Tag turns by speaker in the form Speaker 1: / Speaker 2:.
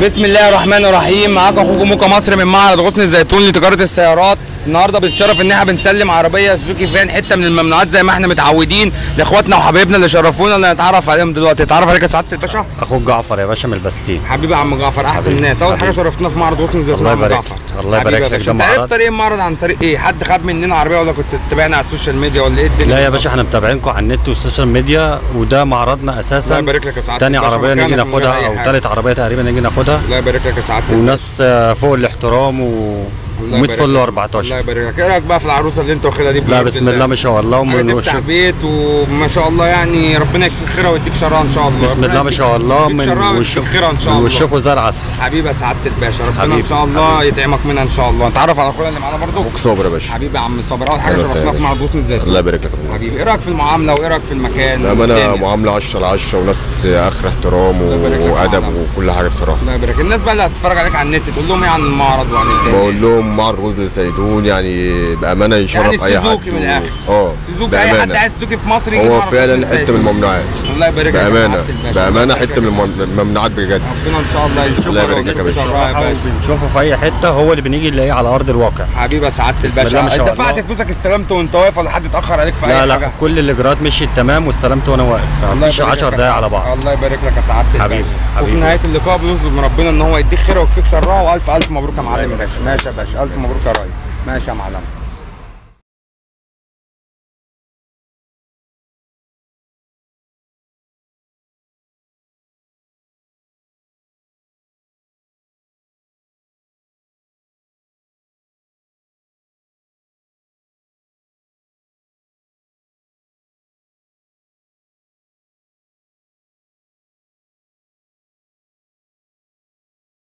Speaker 1: بسم الله الرحمن الرحيم معاكم اخوكم موكا مصر من معرض غصن الزيتون لتجاره السيارات النهارده بنتشرف ان احنا بنسلم عربيه سوزوكي فان حته من الممنوعات زي ما احنا متعودين لاخواتنا وحبايبنا اللي شرفونا اللي نتعرف عليهم دلوقتي اتعرف عليك يا سعاده الباشا
Speaker 2: اخوك جعفر يا باشا من البستين
Speaker 1: حبيبي يا عم جعفر احسن
Speaker 2: حبيبي.
Speaker 1: الناس اول حاجه
Speaker 2: حبيبي.
Speaker 1: شرفتنا في معرض غصن الزيتون
Speaker 2: الله
Speaker 1: يا عم
Speaker 2: يبارك
Speaker 1: جعفر
Speaker 2: لك. الله
Speaker 1: حبيبي
Speaker 2: يبارك
Speaker 1: يا
Speaker 2: لك.
Speaker 1: باشا.
Speaker 2: ده
Speaker 1: انت عرفت
Speaker 2: معرض.
Speaker 1: طريق المعرض عن طريق ايه حد خد مننا عربيه ولا كنت تتابعنا على السوشيال ميديا ولا ايه الدنيا
Speaker 2: لا يا
Speaker 1: بالظبط؟
Speaker 2: باشا احنا متابعينكم على النت والسوشيال ميديا وده معرضنا اساسا
Speaker 1: الله يبارك لك يا سعاده
Speaker 2: تاني
Speaker 1: الباشا.
Speaker 2: عربيه نيجي
Speaker 1: مكانك من غير
Speaker 2: ناخدها
Speaker 1: أي
Speaker 2: او
Speaker 1: حاجة.
Speaker 2: تالت عربيه تقريبا نيجي ناخدها
Speaker 1: الله يبارك لك يا سعاده الباشا.
Speaker 2: والناس آه، فوق الاحترام و
Speaker 1: الله
Speaker 2: 100
Speaker 1: يبارك
Speaker 2: فل
Speaker 1: لك.
Speaker 2: 14
Speaker 1: الله يبارك لك ايه رايك بقى في العروسه اللي انت واخدها دي
Speaker 2: لا
Speaker 1: بجد
Speaker 2: بسم الله ما شاء الله
Speaker 1: حاجه
Speaker 2: ومن
Speaker 1: تفتح
Speaker 2: وش
Speaker 1: بيت وما شاء الله يعني ربنا يكفيك خيرها ويديك شرها ان شاء الله
Speaker 2: بسم
Speaker 1: ربنا
Speaker 2: الله ما
Speaker 1: يديك-
Speaker 2: شاء الله
Speaker 1: يديك
Speaker 2: من
Speaker 1: شرها
Speaker 2: وشك
Speaker 1: ويديك خيرها ان شاء
Speaker 2: من
Speaker 1: الله
Speaker 2: وشكوا زي العسل
Speaker 1: حبيبي يا سعاده الباشا ربنا
Speaker 2: حبيبي،
Speaker 1: ان شاء الله يطعمك منها ان شاء الله نتعرف على اخونا اللي معانا برضو
Speaker 3: اخوك صابر يا باشا
Speaker 1: حبيبي يا عم صابر اول حاجه
Speaker 3: أهلا وسهلا
Speaker 1: شرفناك
Speaker 3: يا
Speaker 1: مع
Speaker 3: باشا.
Speaker 1: غصن الزيتون
Speaker 3: الله يبارك لك يا أبو
Speaker 1: حبيبي ايه رايك في المعامله وايه رايك في المكان
Speaker 3: بأمانة
Speaker 1: والدنيا؟
Speaker 3: معاملة 10 على 10 وناس آخر احترام
Speaker 1: الله يبارك لك يا
Speaker 3: وأدب
Speaker 1: معلم.
Speaker 3: وكل حاجة بصراحة
Speaker 1: الله يبارك الناس بقى اللي هتتفرج عليك على النت تقول لهم ايه عن المعرض وعن الدنيا
Speaker 3: بقول لهم معرض غزل الزيتون يعني بأمانة يشرف
Speaker 1: يعني
Speaker 3: أي حد
Speaker 1: السوزوكي من الآخر.
Speaker 3: اه
Speaker 1: سوزوكي اي حد
Speaker 3: بأمانة
Speaker 1: عايز سوزوكي في مصر يجي
Speaker 3: هو
Speaker 1: معرض غصن
Speaker 3: فعلا حتة
Speaker 1: الزيتون.
Speaker 3: من الممنوعات
Speaker 1: الله يبارك لك يا
Speaker 3: بأمانة
Speaker 1: سعادة الباشا.
Speaker 3: بأمانة
Speaker 1: الله يبارك
Speaker 3: حتة
Speaker 1: لك
Speaker 3: من
Speaker 1: يا
Speaker 3: المم- الممنوعات بجد
Speaker 1: ربنا ان شاء الله يشوفك
Speaker 3: الله يبارك لك يا باشا.
Speaker 1: شرها يا باشا
Speaker 2: بنشوفه في اي حته هو اللي بنيجي نلاقيه على ارض الواقع
Speaker 1: حبيبي يا سعاده
Speaker 2: بسم
Speaker 1: الباشا
Speaker 2: الله ما شاء
Speaker 1: انت دفعت
Speaker 2: الله.
Speaker 1: فلوسك استلمت وانت واقف ولا حد اتاخر عليك في اي
Speaker 2: لا
Speaker 1: حاجه
Speaker 2: لا كل الاجراءات مشيت تمام واستلمت وانا واقف
Speaker 1: الله
Speaker 2: مفيش
Speaker 1: يبارك
Speaker 2: 10
Speaker 1: لك يا
Speaker 2: دقايق
Speaker 1: سعادة-
Speaker 2: على بعض
Speaker 1: الله يبارك لك يا سعاده
Speaker 2: حبيبي،
Speaker 1: الباشا.
Speaker 2: حبيبي.
Speaker 1: وفي نهايه اللقاء بنطلب من ربنا ان هو يديك خير ويكفيك شرها والف الف مبروك يا معلم يا باشا ماشي يا باشا الف مبروك يا ريس ماشي يا معلم